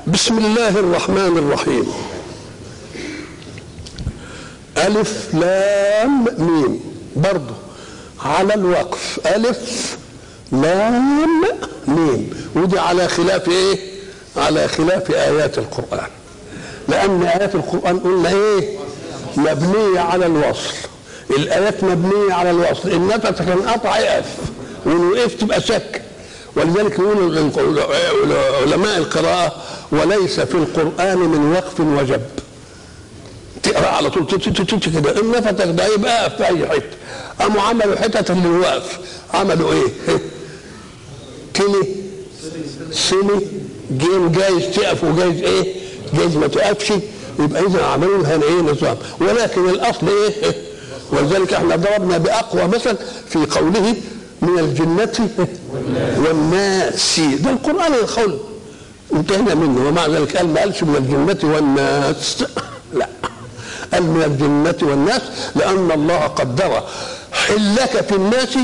بسم الله الرحمن الرحيم ألف لام ميم برضه على الوقف ألف لام ميم ودي على خلاف إيه؟ على خلاف آيات القرآن لأن آيات القرآن قلنا إيه؟ مبنية على الوصل الآيات مبنية على الوصل إن نفسك انقطع يقف وإن وقفت تبقى سك ولذلك يقول علماء القراءة وليس في القرآن من وقف وجب تقرا على طول كده ان نفتك ده يبقى في اي حته قاموا عملوا حتت اللي واقف عملوا ايه؟ كلي سني جيم جايز تقف وجايز ايه؟ جايز ما تقفش يبقى اذا عملوا لها ايه نظام ولكن الاصل ايه؟ ولذلك احنا ضربنا باقوى مثل في قوله من الجنة والناس ده القرآن القول انتهينا منه ومع ذلك قال ما قالش من الجنة والناس لا قال من الجنة والناس لأن الله قدر حلك في الناس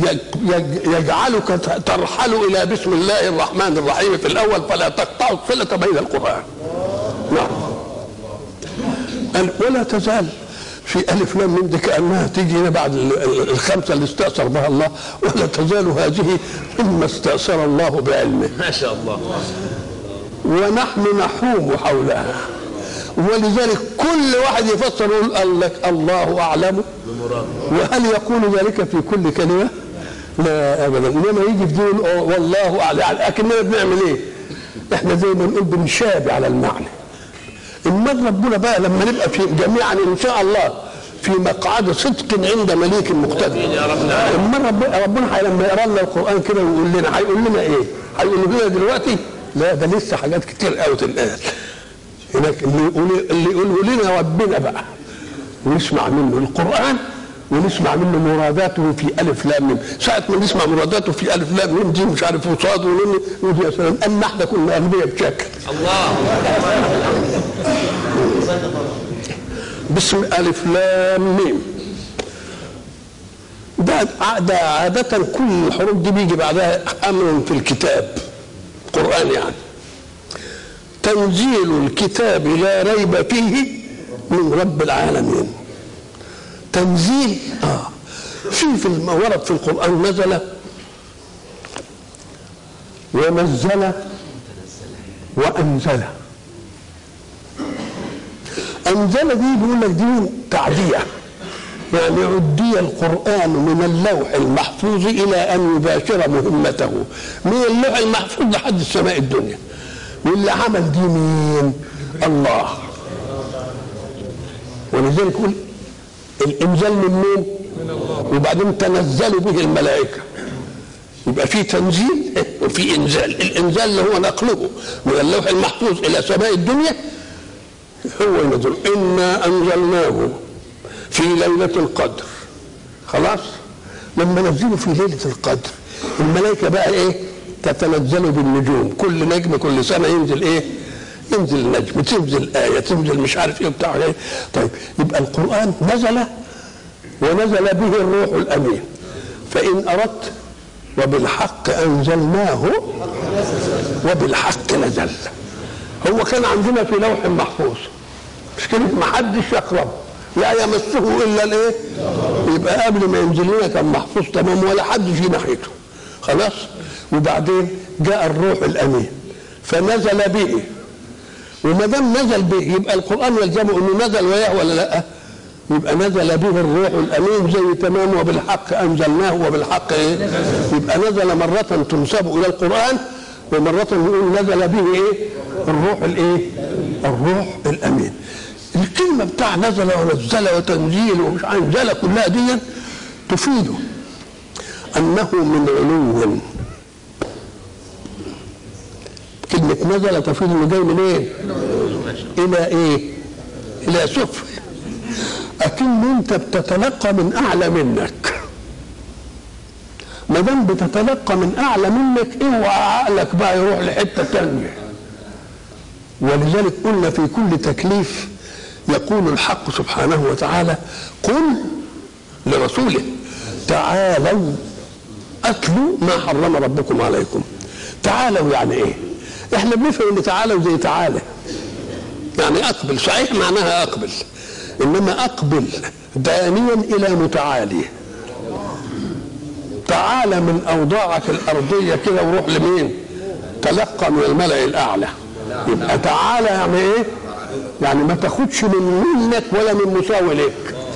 يجعلك ترحل إلى بسم الله الرحمن الرحيم في الأول فلا تقطع الصلة بين القرآن نعم قال ولا تزال في ألف لام من دي كأنها تيجي هنا بعد الخمسة اللي استأثر بها الله ولا تزال هذه مما استأثر الله بعلمه ما شاء الله ونحن نحوم حولها ولذلك كل واحد يفسر يقول قال لك الله اعلم وهل يقول ذلك في كل كلمه؟ لا ابدا انما يجي في دول والله اعلم لكننا بنعمل ايه؟ احنا زي ما نقول بنشابه على المعنى اما ربنا بقى لما نبقى في جميعا ان شاء الله في مقعد صدق عند مليك مقتدر اما ربنا ربنا لما يقرا لنا القران كده ويقول لنا هيقول لنا ايه؟ هيقول لنا دلوقتي لا ده لسه حاجات كتير قوي تنقال هناك اللي يقول اللي يقوله لنا ربنا بقى ونسمع منه القران ونسمع منه مراداته في الف لام ميم ساعه ما نسمع مراداته في الف لام ميم دي مش عارف وصاد ونون نقول يا سلام اما احنا كنا انبياء بشكل الله بسم الف لام ميم ده ده عادة كل الحروف دي بيجي بعدها أمر في الكتاب قرآن يعني تنزيل الكتاب لا ريب فيه من رب العالمين تنزيل اه في في الم- ورد في القران نزل ونزل وانزل انزل دي بيقول لك دي تعديه يعني عدي القرآن من اللوح المحفوظ إلى أن يباشر مهمته من اللوح المحفوظ لحد السماء الدنيا واللي عمل دي مين الله ولذلك يقول الإنزال من مين وبعدين تنزل به الملائكة يبقى في تنزيل وفي إنزال الإنزال اللي هو نقله من اللوح المحفوظ إلى سماء الدنيا هو ينزل إنا أنزلناه في ليلة القدر خلاص لما نزلوا في ليلة القدر الملائكة بقى ايه تتنزل بالنجوم كل نجم كل سنة ينزل ايه ينزل نجم تنزل آية تنزل مش عارف ايه بتاع ايه طيب يبقى القرآن نزل ونزل به الروح الأمين فإن أردت وبالحق أنزلناه وبالحق نزل هو كان عندنا في لوح محفوظ مش كده ما حدش يقربه لا يمسه الا الايه؟ يبقى قبل ما ينزل لنا كان محفوظ تمام ولا حد في ناحيته خلاص وبعدين جاء الروح الامين فنزل به وما دام نزل به يبقى القران يلزمه انه نزل وياه ولا لا؟ يبقى نزل به الروح الامين زي تمام وبالحق انزلناه وبالحق ايه؟ يبقى نزل مره تنسب الى القران ومره نقول نزل به ايه؟ الروح الايه؟ الروح الامين. الكلمه بتاع نزل ونزل وتنزيل ومش انزل كلها دي تفيد انه من علو كلمة نزل تفيد انه جاي من ايه؟ إلى ايه؟ إلى سفل أكن أنت بتتلقى من أعلى منك ما دام بتتلقى من أعلى منك اوعى عقلك بقى يروح لحتة تانية ولذلك قلنا في كل تكليف يقول الحق سبحانه وتعالى قل لرسوله تعالوا اتلوا ما حرم ربكم عليكم تعالوا يعني ايه احنا بنفهم ان تعالى وزي تعالى يعني اقبل صحيح معناها اقبل انما اقبل دانيا الى متعالي تعالى من اوضاعك الارضيه كده وروح لمين تلقى من الملا الاعلى يبقى تعالى يعني ايه يعني ما تاخدش من منك ولا من مساوي لك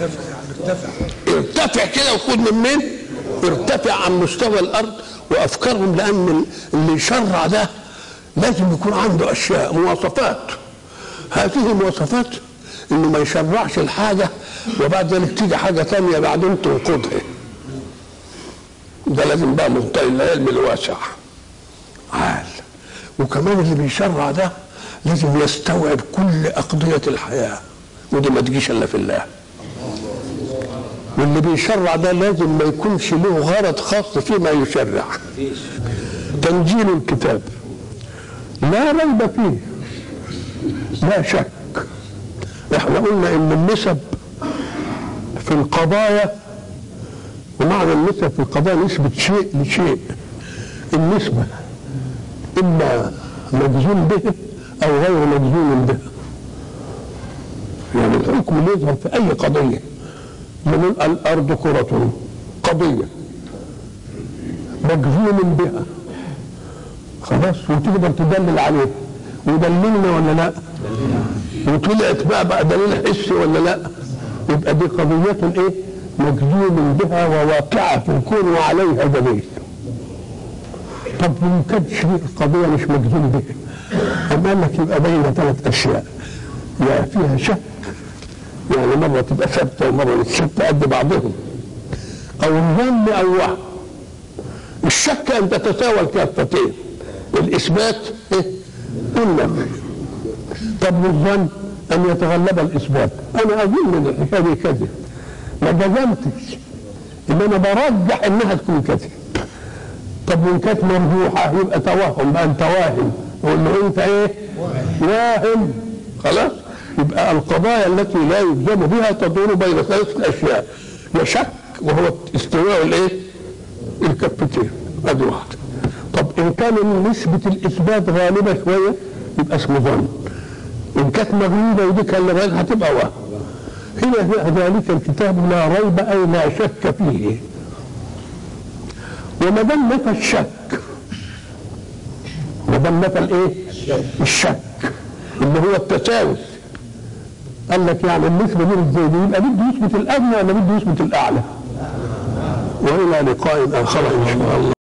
ارتفع كده وخد من مين ارتفع عن مستوى الارض وافكارهم لان اللي يشرع ده لازم يكون عنده اشياء مواصفات هذه المواصفات انه ما يشرعش الحاجه وبعد ذلك تيجي حاجه ثانيه بعدين تنقضها ده لازم بقى منتهي العلم الواسع عال وكمان اللي بيشرع ده لازم يستوعب كل أقضية الحياة ودي ما تجيش إلا في الله واللي بيشرع ده لازم ما يكونش له غرض خاص فيما يشرع تنزيل الكتاب لا ريب فيه لا شك احنا قلنا ان النسب في القضايا ومعنى النسب في القضايا نسبة شيء لشيء النسبة إما مجزوم به أو غير مجزوم به يعني الحكم اللي يظهر في أي قضية نقول الأرض كرة قضية مجزوم بها خلاص وتقدر تدلل عليه ودللنا ولا لا وطلعت بقى بقى دليل حسي ولا لا يبقى دي قضية ايه مجزوم بها وواقعة في الكون وعليها دليل طب من كانش القضية مش مجزوم بها أما قال لك يبقى بين ثلاث أشياء يا فيها شك يعني مرة تبقى ثابتة ومرة مش ثابتة قد بعضهم أو الظن أو وهم الشك أن تتساوى الكافتين الإثبات إيه؟ والنفي طب والظن أن يتغلب الإثبات أنا أظن أن الحكاية دي كذب ما جزمتش إنما برجح إنها تكون كذب طب وإن كانت مرجوحة يبقى توهم بقى أنت واهم يقول له أنت إيه؟ واهم خلاص يبقى القضايا التي لا يلزم بها تدور بين ثلاثة أشياء يا شك وهو استواء الإيه؟ الكفتين أدي واحدة طب إن كان نسبة الإثبات غالبة شوية يبقى اسمه ظن إن كانت مغلوبة ودي كان لغاية هتبقى وهم هنا ذلك الكتاب لا ريب أي لا شك فيه وما دام نفى الشك ما دام نفى الايه؟ الشك اللي هو التساوي قال لك يعني النسبه دي ازاي دي يبقى بده يثبت الادنى ولا بده يثبت الاعلى؟ والى لقاء اخر ان شاء الله